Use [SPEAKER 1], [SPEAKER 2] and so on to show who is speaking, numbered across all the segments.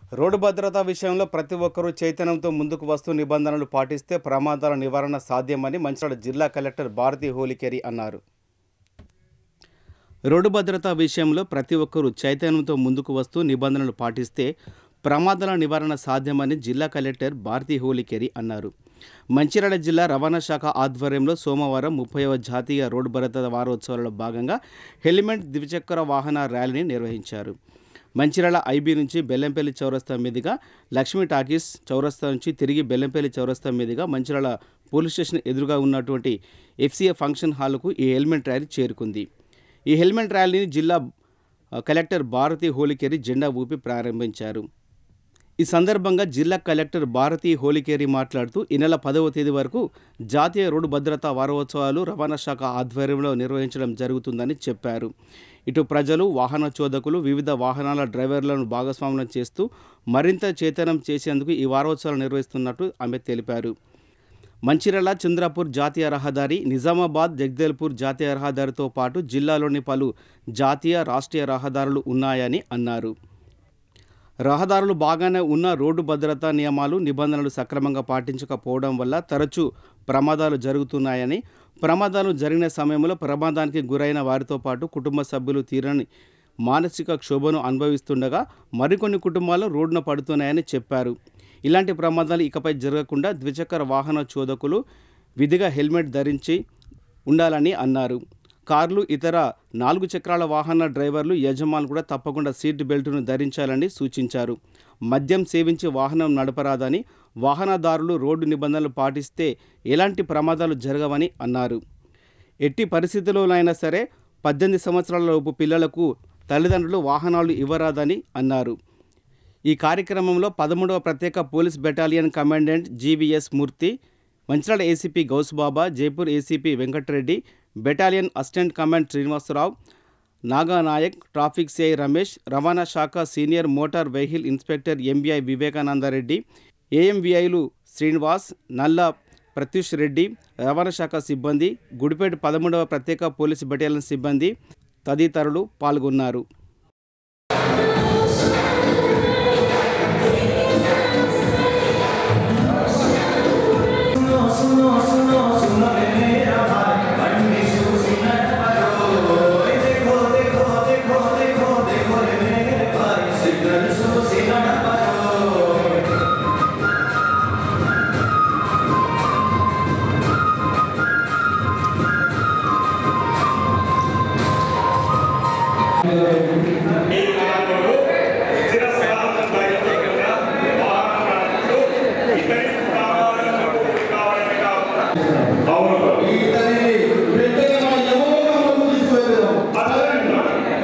[SPEAKER 1] Road భద్రత విషయంలో ప్రతి ఒక్కరూ చైతన్యంతో ముందుకు వస్తూ నిబంధనలు పాటిస్తే ప్రమాదాల నివారణ సాధ్యమని మంచిర్యాల జిల్లా కలెక్టర్ భారతి హోలికేరి అన్నారు రోడ్డు భద్రత విషయంలో ప్రతి ఒక్కరూ చైతన్యంతో ముందుకు వస్తూ నిబంధనలు పాటిస్తే ప్రమాదాల నివారణ సాధ్యమని జిల్లా కలెక్టర్ భారతి హోలికేరి అన్నారు మంచిర్యాల జిల్లా రవాణా శాఖ ఆధ్వర్యంలో సోమవారం ముప్పైవ జాతీయ రోడ్డు భద్రత వారోత్సవాలలో భాగంగా హెల్మెట్ ద్విచక్ర వాహన ర్యాలీని నిర్వహించారు మంచిర్యాల ఐబీ నుంచి బెల్లంపల్లి చౌరస్తా మీదుగా లక్ష్మీ టాకీస్ చౌరస్తా నుంచి తిరిగి బెల్లంపల్లి చౌరస్తా మీదుగా మంచిర్యాల పోలీస్ స్టేషన్ ఎదురుగా ఉన్నటువంటి ఎఫ్సీఏ ఫంక్షన్ హాల్కు ఈ హెల్మెట్ ర్యాలీ చేరుకుంది ఈ హెల్మెట్ ర్యాలీని జిల్లా ఆ, కలెక్టర్ భారతి హోలికేరి జెండా ఊపి ప్రారంభించారు ఈ సందర్భంగా జిల్లా కలెక్టర్ భారతి హోలికేరి మాట్లాడుతూ ఈ నెల పదవ తేదీ వరకు జాతీయ రోడ్డు భద్రతా వారోత్సవాలు రవాణా శాఖ ఆధ్వర్యంలో నిర్వహించడం జరుగుతుందని చెప్పారు ఇటు ప్రజలు వాహన చోదకులు వివిధ వాహనాల డ్రైవర్లను భాగస్వామ్యం చేస్తూ మరింత చైతన్యం చేసేందుకు ఈ వారోత్సవాలు నిర్వహిస్తున్నట్టు ఆమె తెలిపారు మంచిర్యాల చంద్రపూర్ జాతీయ రహదారి నిజామాబాద్ జగదేల్పూర్ జాతీయ రహదారితో పాటు జిల్లాలోని పలు జాతీయ రాష్ట్రీయ రహదారులు ఉన్నాయని అన్నారు రహదారులు బాగానే ఉన్న రోడ్డు భద్రతా నియమాలు నిబంధనలు సక్రమంగా పాటించకపోవడం వల్ల తరచూ ప్రమాదాలు జరుగుతున్నాయని ప్రమాదాలు జరిగిన సమయంలో ప్రమాదానికి గురైన వారితో పాటు కుటుంబ సభ్యులు తీరని మానసిక క్షోభను అనుభవిస్తుండగా మరికొన్ని కుటుంబాలు రోడ్డున పడుతున్నాయని చెప్పారు ఇలాంటి ప్రమాదాలు ఇకపై జరగకుండా ద్విచక్ర వాహన చోదకులు విధిగా హెల్మెట్ ధరించి ఉండాలని అన్నారు కార్లు ఇతర నాలుగు చక్రాల వాహన డ్రైవర్లు యజమానులు కూడా తప్పకుండా సీట్ బెల్టును ధరించాలని సూచించారు మద్యం సేవించి వాహనం నడపరాదని వాహనదారులు రోడ్డు నిబంధనలు పాటిస్తే ఎలాంటి ప్రమాదాలు జరగవని అన్నారు ఎట్టి పరిస్థితుల్లోనైనా సరే పద్దెనిమిది సంవత్సరాల లోపు పిల్లలకు తల్లిదండ్రులు వాహనాలు ఇవ్వరాదని అన్నారు ఈ కార్యక్రమంలో పదమూడవ ప్రత్యేక police battalion commandant GVS Murthy Mancherial ACP Gousbaba Jaipur ACP Venkatareddy battalion assistant command Srinivasarao Naganayak traffic CI Ramesh రవాణా శాఖ senior motor vehicle inspector MBI Vivekanandareddy ఏఎంవిఐలు శ్రీనివాస్ నల్ల ప్రత్యూష్ రెడ్డి రవాణా శాఖ సిబ్బంది గుడిపేట పదమూడవ ప్రత్యేక పోలీసు బెటాలియన్ సిబ్బంది తదితరులు పాల్గొన్నారు
[SPEAKER 2] ఈ కాలంలో స్థిరస్థానం బయటకుండా వాహనాలు ఇతరి ప్రమాదాలకు గురి కావడమే కాకుండా అవును
[SPEAKER 3] ఇతనిని వెంటనే మన యమలోకంలోకి తీసుకువెళ్దాం.
[SPEAKER 2] అదేవిధంగా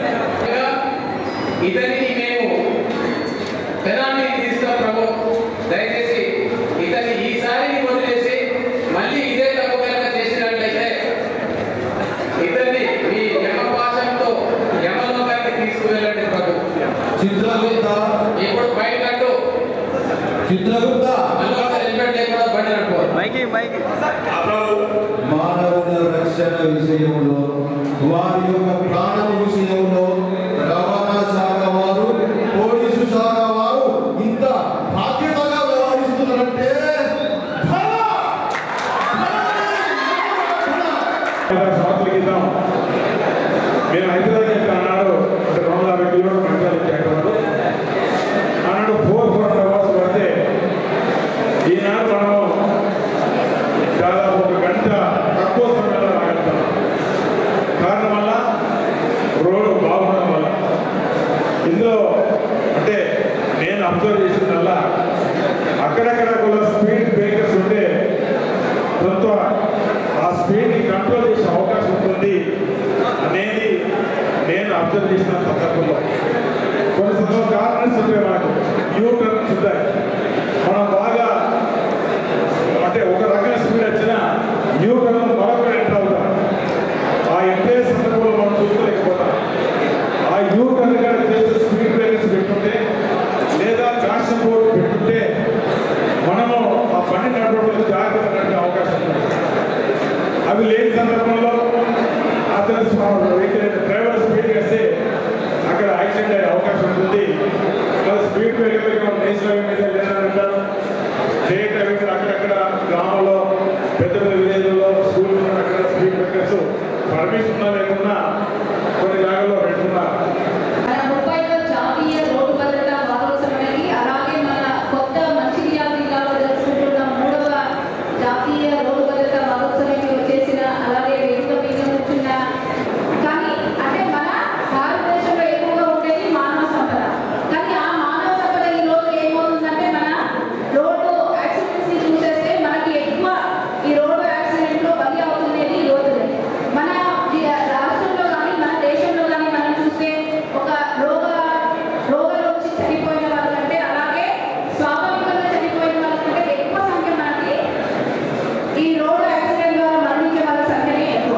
[SPEAKER 4] ఇతనికి మేము పెనాల్టీ తీసుకున్న ప్రభు దయచేసి ఇతన్ని ఈసారి వదిలేసి మళ్ళీ ఇదే తప్పు కనుక చేసినట్లయితే ఇతన్ని మీ యమపాశంతో యమలోకానికి తీసుకువెళ్ళండి ప్రభు
[SPEAKER 3] చిత్రగుప్త
[SPEAKER 4] ఇప్పుడు బయట అంటూ
[SPEAKER 3] చిత్రగుప్త
[SPEAKER 4] మళ్ళీ హెల్మెట్ లేకుండా బండి నడుపుకోవాలి
[SPEAKER 2] అప్పుడు
[SPEAKER 3] మానవుల రక్షణ విషయంలో వారి యొక్క ప్రాణం విషయంలో రవాణా శాఖ వారు పోలీసు శాఖ వారు ఇంత బాధ్యతగా వ్యవహరిస్తున్నారంటే ధన!
[SPEAKER 2] ఐదారు సంవత్సరాల క్రితం నేను హైదరాబాద్ చెప్తా అన్నాడు అంటే రెండు వందల యాభై కిలోమీటర్లు మంచిర్యాల చేరుకున్నాడు అన్నాడు ఫోర్ ఫోర్ అవర్స్ పడితే ఈనాడు మనం దాదాపు ఒక గంట తక్కువ సమయంలో రాగలుగుతాం కారణం వల్ల రోడ్డు బాగుండడం వల్ల ఇందులో అంటే నేను అబ్జర్వ్ చేసిందల్లా అక్కడక్కడ కూడా స్పీడ్ బ్రేకర్స్ ఉంటే కొంత ఆ స్పీడ్ని కంట్రోల్ చేసే అవకాశం ఉంటుంది అనేది నేను అబ్జర్వ్ చేసిన సందర్భంలో కొన్ని సందర్భం కార్నర్స్ ఉంటాయి మనకు యూ టర్న్స్ ఉంటాయి మనం బాగా అంటే ఒక రకమైన స్పీడ్ వచ్చినా యూ టర్న్ మరొక ఎంటర్ అవుతాం ఆ ఎంటర్ సందర్భంలో మనం చూసుకోలేకపోతాం ఆ యూ టర్న్ కానీ చేసే స్పీడ్ బ్రేకర్స్ పెట్టుకుంటే లేదా కాషన్ బోర్డు పెట్టుకుంటే మనము ఆ బండి నడపడంలో జాగ్రత్త నడిపే అవకాశం ఉంది అవి లేని సందర్భంలో అతను వెహికల్ డ్రైవర్ స్పీడ్ వేస్తే అక్కడ యాక్సిడెంట్ అయ్యే అవకాశం ఉంటుంది స్పీడ్ బ్రేకర్ నేషనల్ హైవే మీద లేదని అంటారు స్టేట్ హైవే మీద అక్కడక్కడ గ్రామంలో పెద్ద పెద్ద విలేజ్లో స్కూల్ అక్కడ స్పీడ్ బ్రేకర్స్ పర్మిషన్ ఉన్నా లేకున్నా కొన్ని జాగాల్లో పెట్టుకున్నారు
[SPEAKER 5] మన ముప్పైలో జాతీయ రోడ్డు భద్రతా వారోత్సవానికి అలాగే మన కొత్త మంచిర్యాల జిల్లాలో జరుపుకుంటున్న మూడవ జాతీయ రోడ్డు భద్రతా వారోత్సవానికి వచ్చేసిన అలాగే వేదిక మీద కూర్చున్న కానీ అంటే మన భారతదేశంలో ఎక్కువగా ఉండేది మానవ సంపద కానీ ఆ మానవ సంపద ఈ రోజు ఏమవుతుందంటే మన రోడ్డు యాక్సిడెంట్స్ ని చూసేస్తే మనకి ఎక్కువ ఈ రోడ్డు యాక్సిడెంట్ లో బలి అవుతున్నది యువతులే మన జి- రాష్ట్రంలో కానీ మన దేశంలో కానీ మనం చూస్తే ఒక రోగ రోగాలు వచ్చి చనిపోయిన వాళ్ళకంటే అలాగే స్వాభావికంగా చనిపోయిన వాళ్ళకంటే ఎక్కువ సంఖ్య మనకి ఈ రోడ్డు యాక్సిడెంట్ ద్వారా మరణించే వాళ్ళ సంఖ్యనే ఎక్కువ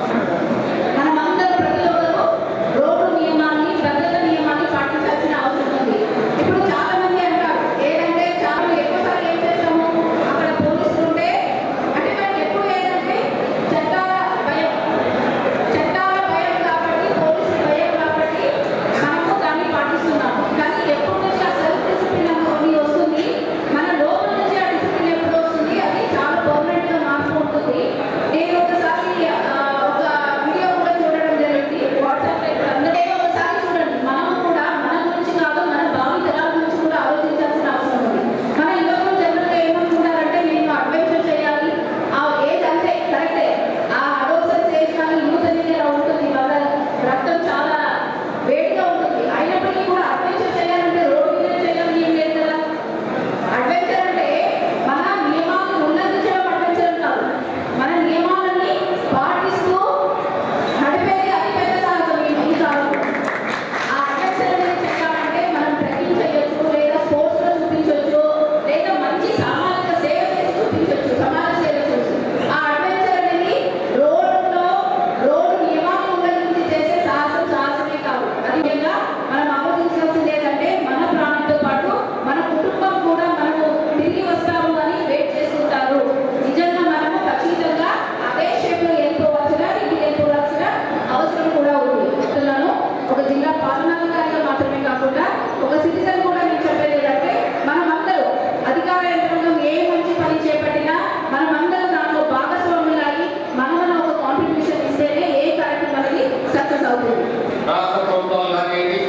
[SPEAKER 5] మనమందరం ప్రతి ఒక్కరు రోడ్డు నియమాన్ని భద్రత నియమాన్ని పాటించాల్సిన అవసరం ఉంది ఇప్పుడు చాలా మంది అంటారు ఏంటంటే చాలా ఎక్కువ సార్లు ఏం చేస్తాము అక్కడ పోలీసులు ఉంటే అంటే మనకి ఎప్పుడు ఏంటంటే చట్టాల భయం చట్టాల భయం కాబట్టి పోలీసుల భయం కాబట్టి మనము దాన్ని పాటిస్తున్నాము కానీ ఎప్పటి నుంచి ఆ సెల్ఫ్ డిసిప్లిన్ అనేది వస్తుంది మన లోపల నుంచి ఆ డిసిప్లిన్ ఎప్పుడు వస్తుంది అది చాలా పర్మనెంట్ గా మార్పు ఉంటుంది నేను ఒకసారి ఆ, ఒక వీడియో కూడా చూడడం జరిగింది వాట్సాప్ లో ఇప్పుడు అందరే ఒకసారి చూడండి మనం కూడా మన గురించి కాదు మన భావి తరాల గురించి కూడా ఆలోచించాల్సిన అవసరం ఉంది మన యువకులు జనరల్గా ఏమనుకుంటారంటే నేను అడ్వెంచర్ చేయాలి ఆ ఏజ్ అంతే కరెక్టే ఆ అడోసెన్స్ ఏజ్ కానీ యూత్ అనేది అలా ఉంటుంది వాళ్ళ రక్తం చాలా వేడిగా ఉంటుంది అయినప్పటికీ కూడా అడ్వెంచర్ చేయాలంటే రోడ్డు మీద చేయాలని ఏం లేదు కదా అడ్వెంచర్ అంటే మన నియమాలను ఉల్లంఘించడం అడ్వెంచర్ కాదు మన నియమాలని పాటిస్తూ నడిపేది అతి పెద్ద సాహసం ఈ ఈ కాలంలో ఆ అడ్వెంచర్ అనేది చెప్పాలంటే మనం ట్రెక్కింగ్ చేయొచ్చు లేదా స్పోర్ట్స్ లో చూపించవచ్చు లేదా మంచి సామాజిక సేవ చేసి చూపించవచ్చు సమాజ సేవ చేసి ఆ అడ్వెంచర్ అనేది రోడ్డులో రోడ్డు నియమాలను ఉల్లంఘించి చేసే సాహసం సాహసమే కాదు అది నిజంగా మనం ఆలోచించాల్సింది ఏంటంటే మన ప్రాణంతో పాటు మన కుటుంబం కూడా మనము తిరిగి వస్తాము అని వెయిట్ చేస్తుంటారు నిజంగా మనము ఖచ్చితంగా అదే షేప్ లో వెళ్ళిపోవాల్సిన ఇంటికి వెళ్ళిపోవాల్సిన అవసరం కూడా ఉంది చెప్తున్నాను ఒక జిల్లా పాలనాధికారిగా మాత్రమే కాకుండా ఒక సిటిజన్ కూడా నేను చెప్పేది ఏంటంటే మనమందరూ అధికార యంత్రాంగం ఏ మంచి పని చేపట్టినా మనమందరం దాంట్లో భాగస్వాములై మనమన ఒక కాంట్రిబ్యూషన్ ఇస్తేనే ఏ కార్యక్రమం అనేది సక్సెస్ అవుతుంది
[SPEAKER 4] రాష్ట్ర ప్రభుత్వం లాగేది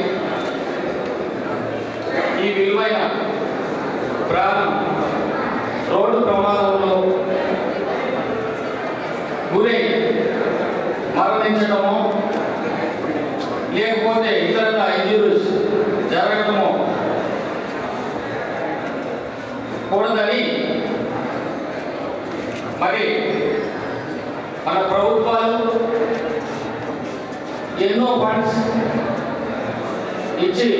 [SPEAKER 4] ఈ విలువైన ప్రాణం రోడ్డు ప్రమాదంలో గురై మరణించడము లేకపోతే ఇతర ఇంజురీస్ జరగడము కూడదని మరి మన ప్రభుత్వాలు ఎన్నో ఫండ్స్ ఇచ్చి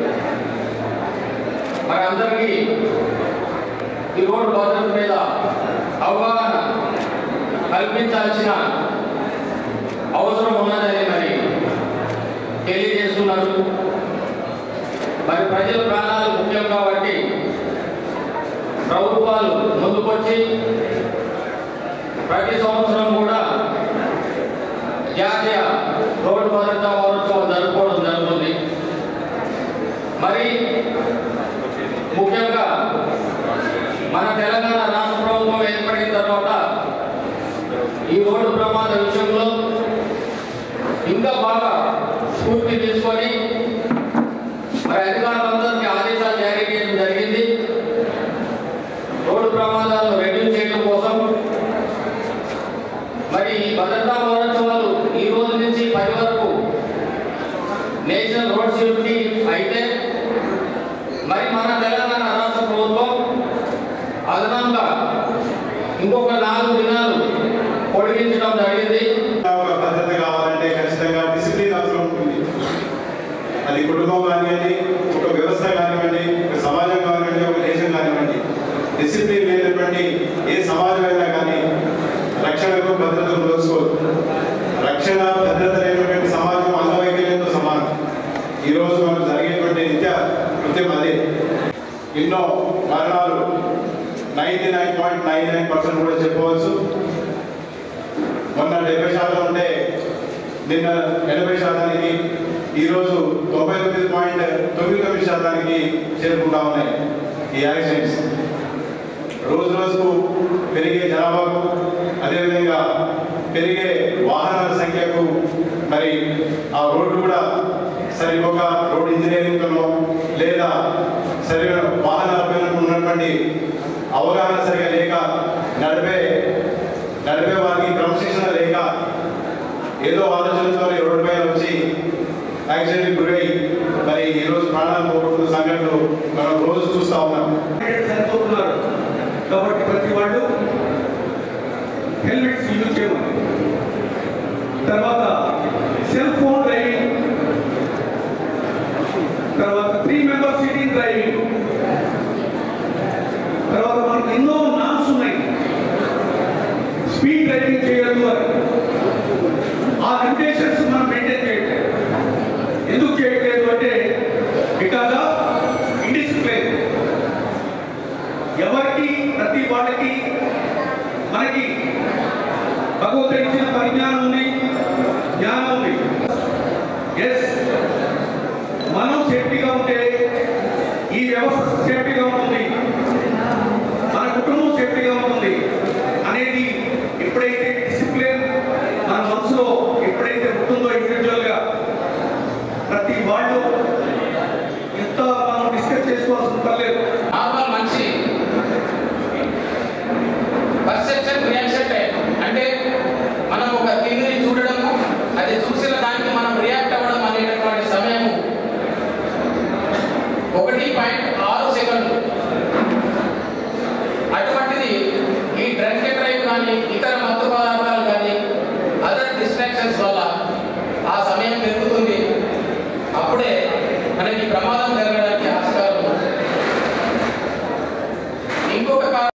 [SPEAKER 4] మరి అందరికీ ఈ రోడ్డు భద్రత మీద అవగాహన కల్పించాల్సిన అవసరం ఉన్నదని మరి తెలియజేస్తున్నారు మరి ప్రజల ప్రాణాలు ముఖ్యం కాబట్టి ప్రభుత్వాలు ముందుకొచ్చి ప్రతి సంవత్సరం కూడా జాతీయ రోడ్డు భద్రతా వారోత్సవం జరుపుకోవడం జరుగుతుంది మరి ముఖ్యంగా మన తెలంగాణ రాష్ట్ర ప్రభుత్వం ఏర్పడిన తర్వాత ఈ రోడ్డు ప్రమాద విషయంలో ఇంకా బాగా స్ఫూర్తి తీసుకొని మరి అధికారులందరికీ ఆదేశాలు జారీ చేయడం జరిగింది రోడ్డు ప్రమాదాలను రెడ్యూస్ చేయడం కోసం మరి ఈ భద్రతా వారోత్సవాలు ఈ రోజు నుంచి పది వరకు నేషనల్ రోడ్ సేఫ్టీ అయితే మరి మన తెలంగాణ రాష్ట్ర ప్రభుత్వం అదనంగా ఇంకొక నాలుగు దినాలు పొడిగించడం జరిగింది
[SPEAKER 6] ఒక భద్రత కావాలంటే ఖచ్చితంగా డిసిప్లిన్ అవసరం ఉంటుంది అది కుటుంబం కానివ్వండి ఒక వ్యవస్థ కానివ్వండి ఒక సమాజం కానివ్వండి ఒక దేశం కానివ్వండి డిసిప్లిన్ లేనటువంటి ఏ సమాజమైనా కానీ రక్షణకు భద్రతను దోచుకోదు రక్షణ భద్రత లేనటువంటి సమాజం అంగవైకల్యంతో సమానం ఈరోజు మనకు జరిగేటువంటి నిత్య కృత్యం అదే ఎన్నో మరణాలు ninety nine point nine nine percent కూడా చెప్పవచ్చు మొన్న డెబ్బై శాతం ఉంటే నిన్న ఎనభై శాతానికి ఈరోజు తొంభై తొమ్మిది పాయింట్ తొమ్మిది తొమ్మిది శాతానికి చేరుకుంటా ఉన్నాయి ఈ యాక్సిడెంట్స్ రోజు రోజుకు పెరిగే జనాభాకు అదేవిధంగా పెరిగే వాహనాల సంఖ్యకు మరి ఆ రోడ్డు కూడా సరిగ్గా రోడ్ ఇంజనీరింగ్లో లేదా సరిగా వాహనాలపైన ఉన్నటువంటి అవగాహన సరిగా లేక నడిపే నడిపే వారికి క్రమశిక్షణ లేక ఏదో ఆలోచనతో రోడ్డు పైన వచ్చి యాక్సిడెంట్ గురై మరి ఈరోజు ప్రాణాలు పోగొట్టుకున్న సంఘటనలు మనం రోజు చూస్తూ ఉన్నాం
[SPEAKER 2] చనిపోతున్నారు కాబట్టి ప్రతి వాళ్ళు హెల్మెట్స్ యూజ్ చేయమని తర్వాత సెల్ ఫోన్ డ్రైవింగ్ తర్వాత త్రీ మెంబర్ సీటింగ్ డ్రైవింగ్ తర్వాత మనకు ఎన్నో నామ్స్ ఉన్నాయి స్పీడ్ డ్రైవింగ్ చేయొద్దు అని ఆ లిమిటేషన్స్ మనం మెయింటైన్ చేయట్లేదు ఎందుకు చేయట్లేదు అంటే బికాస్ ఆఫ్ ఇండిసిప్లైన్ ఎవరికి ప్రతి వాళ్ళకి మనకి భగవంతుడు ఇచ్చిన పరిజ్ఞానం ఉంది జ్ఞానం ఉంది ఎస్ మనం సేఫ్టీగా ఉంటే ఈ వ్యవస్థ సేఫ్టీగా ఉంటుంది మన కుటుంబం సేఫ్టీగా ఉంటుంది అనేది ఎప్పుడైతే డిసిప్లిన్ మన మనసులో ఎప్పుడైతే ఉంటుందో ఇండివిజువల్గా ప్రతి వాళ్ళు ఎంత మనం డిస్కస్ చేసుకోవాల్సిన పర్లేదు
[SPEAKER 4] నార్మల్ మనిషి పర్సెప్షన్ రియాక్షన్ టైం అంటే మనం ఒక థింగ్ని చూడడము అది చూసిన దానికి మనం రియాక్ట్ అవ్వడం అనేటటువంటి సమయము ఒకటి పాయింట్ ఆరు సెకండ్లు అటువంటిది ఈ డ్రంక్ అండ్ డ్రైవ్ కానీ ఈ